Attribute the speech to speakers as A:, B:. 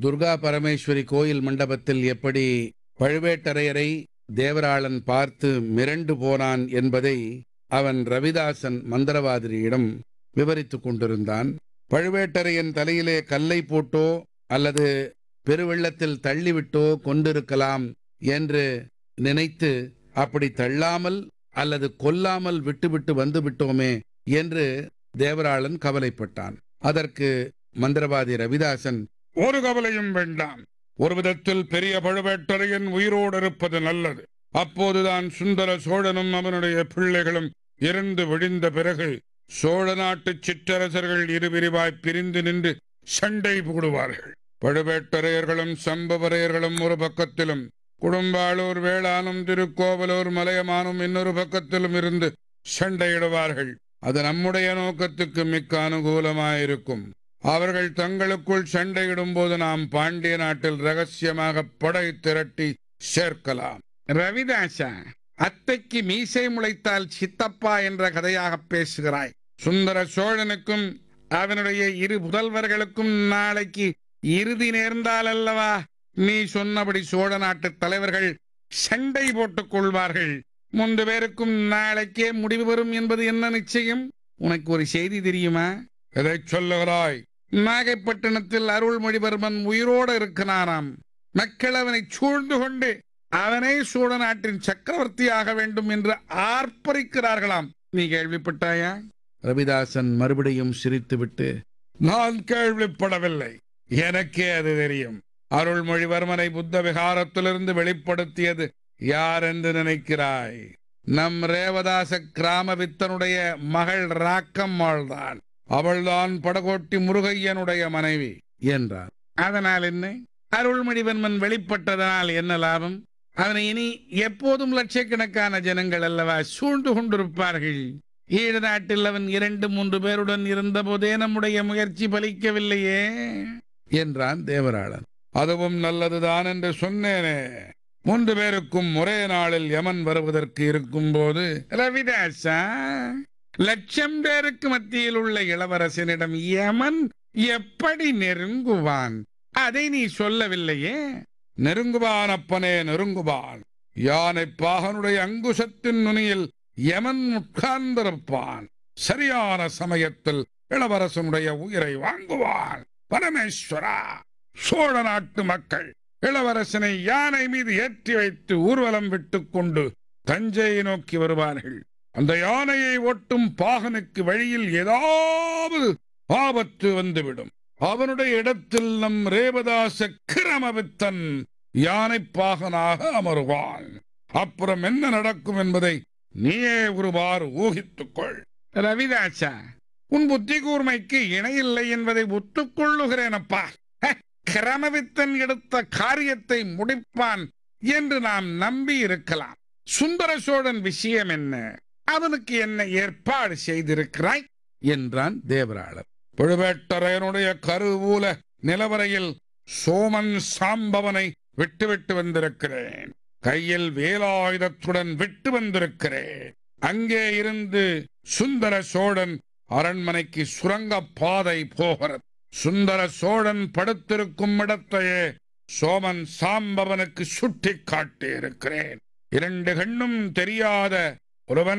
A: துர்கா பரமேஸ்வரி கோயில் மண்டபத்தில் எப்படி பழுவேட்டரையரை தேவராளன் பார்த்து மிரண்டு போனான் என்பதை அவன் ரவிதாசன் மந்திரவாதிரியிடம் விவரித்துக் கொண்டிருந்தான் பழுவேட்டரையன் தலையிலே கல்லை போட்டோ அல்லது பெருவெள்ளத்தில் தள்ளிவிட்டோ கொண்டிருக்கலாம் என்று நினைத்து அப்படி தள்ளாமல் அல்லது கொல்லாமல் விட்டுவிட்டு வந்து விட்டோமே என்று தேவராளன் கவலைப்பட்டான் அதற்கு மந்திரவாதி ரவிதாசன்
B: ஒரு கவலையும் வேண்டாம் ஒரு விதத்தில் பெரிய பழுவேட்டரையன் உயிரோடு இருப்பது நல்லது அப்போதுதான் சுந்தர சோழனும் அவனுடைய பிள்ளைகளும் இறந்து விழிந்த பிறகு சோழ நாட்டு சிற்றரசர்கள் இருபிரிவாய் பிரிந்து நின்று சண்டை போடுவார்கள் பழுவேட்டரையர்களும் சம்பவரையர்களும் ஒரு பக்கத்திலும் குடும்பாளூர் வேளாணும் திருக்கோவலூர் மலையமானும் இன்னொரு பக்கத்திலும் இருந்து சண்டையிடுவார்கள் அது நம்முடைய நோக்கத்துக்கு மிக்க அனுகூலமாயிருக்கும் அவர்கள் தங்களுக்குள் சண்டையிடும் போது நாம் பாண்டிய நாட்டில் ரகசியமாக படை திரட்டி சேர்க்கலாம் ரவிதாசா அத்தைக்கு மீசை முளைத்தால் சித்தப்பா என்ற கதையாக பேசுகிறாய் சுந்தர சோழனுக்கும் அவனுடைய இரு புதல்வர்களுக்கும் நாளைக்கு இறுதி நேர்ந்தால் அல்லவா நீ சொன்னபடி சோழ நாட்டு தலைவர்கள் சண்டை போட்டுக் கொள்வார்கள் மூன்று பேருக்கும் நாளைக்கே முடிவு வரும் என்பது என்ன நிச்சயம் உனக்கு ஒரு செய்தி தெரியுமா எதை சொல்லுகிறாய் நாகைப்பட்டினத்தில் அருள்மொழிவர்மன் உயிரோடு இருக்கிறாராம் மக்கள் அவனை சூழ்ந்து கொண்டு அவனே சோழ நாட்டின் சக்கரவர்த்தியாக வேண்டும் என்று ஆர்ப்பரிக்கிறார்களாம் நீ கேள்விப்பட்டாயா
A: ரவிதாசன் மறுபடியும் சிரித்துவிட்டு
B: நான் கேள்விப்படவில்லை எனக்கே அது தெரியும் அருள்மொழிவர்மனை புத்த விகாரத்திலிருந்து வெளிப்படுத்தியது யார் என்று நினைக்கிறாய் நம் ரேவதாச கிராமவித்தனுடைய மகள் ராக்கம்மாள் தான் அவள்தான் படகோட்டி முருகையனுடைய மனைவி
A: என்றார்
B: அதனால் என்ன அருள்மொழிவர்மன் வெளிப்பட்டதனால் என்ன லாபம் அவனை இனி எப்போதும் லட்சக்கணக்கான ஜனங்கள் அல்லவா சூழ்ந்து கொண்டிருப்பார்கள் ஈழ நாட்டில் அவன் இரண்டு மூன்று பேருடன் இருந்தபோதே நம்முடைய முயற்சி பலிக்கவில்லையே
A: என்றான் தேவராளன்
B: அதுவும் நல்லதுதான் என்று சொன்னேனே மூன்று பேருக்கும் ஒரே நாளில் யமன் வருவதற்கு இருக்கும் போது ரவிதாசா லட்சம் பேருக்கு மத்தியில் உள்ள இளவரசனிடம் யமன் எப்படி நெருங்குவான் அதை நீ சொல்லவில்லையே நெருங்குவான் அப்பனே நெருங்குவான் யானை பாகனுடைய அங்குசத்தின் நுனியில் யமன் உட்கார்ந்திருப்பான் சரியான சமயத்தில் இளவரசனுடைய உயிரை வாங்குவான் பரமேஸ்வரா சோழ நாட்டு மக்கள் இளவரசனை யானை மீது ஏற்றி வைத்து ஊர்வலம் விட்டுக் கொண்டு தஞ்சையை நோக்கி வருவார்கள் அந்த யானையை ஓட்டும் பாகனுக்கு வழியில் ஏதாவது ஆபத்து வந்துவிடும் அவனுடைய இடத்தில் நம் ரேவதாச கிரமவித்தன் யானை பாகனாக அமருவான் அப்புறம் என்ன நடக்கும் என்பதை நீயே ஒருவாறு ஊகித்துக்கொள் ரவிதாசா உன் புத்தி கூர்மைக்கு இணையில்லை என்பதை ஒத்துக்கொள்ளுகிறேனப்பா ஹ, கிரமவித்தன் எடுத்த காரியத்தை முடிப்பான் என்று நாம் நம்பி இருக்கலாம் சுந்தர சோழன் விஷயம் என்ன அவனுக்கு என்ன ஏற்பாடு செய்திருக்கிறாய்
A: என்றான் தேவராளன்
B: பழுவேட்டரையனுடைய கருவூல நிலவரையில் சோமன் சாம்பவனை விட்டுவிட்டு வந்திருக்கிறேன் கையில் வேலாயுதத்துடன் விட்டு வந்திருக்கிறேன் அங்கே இருந்து சுந்தர சோழன் அரண்மனைக்கு சுரங்க பாதை போகிறது சுந்தர சோழன் படுத்திருக்கும் இடத்தையே சோமன் சாம்பவனுக்கு சுட்டி காட்டியிருக்கிறேன் இரண்டு கண்ணும் தெரியாத ஒருவன்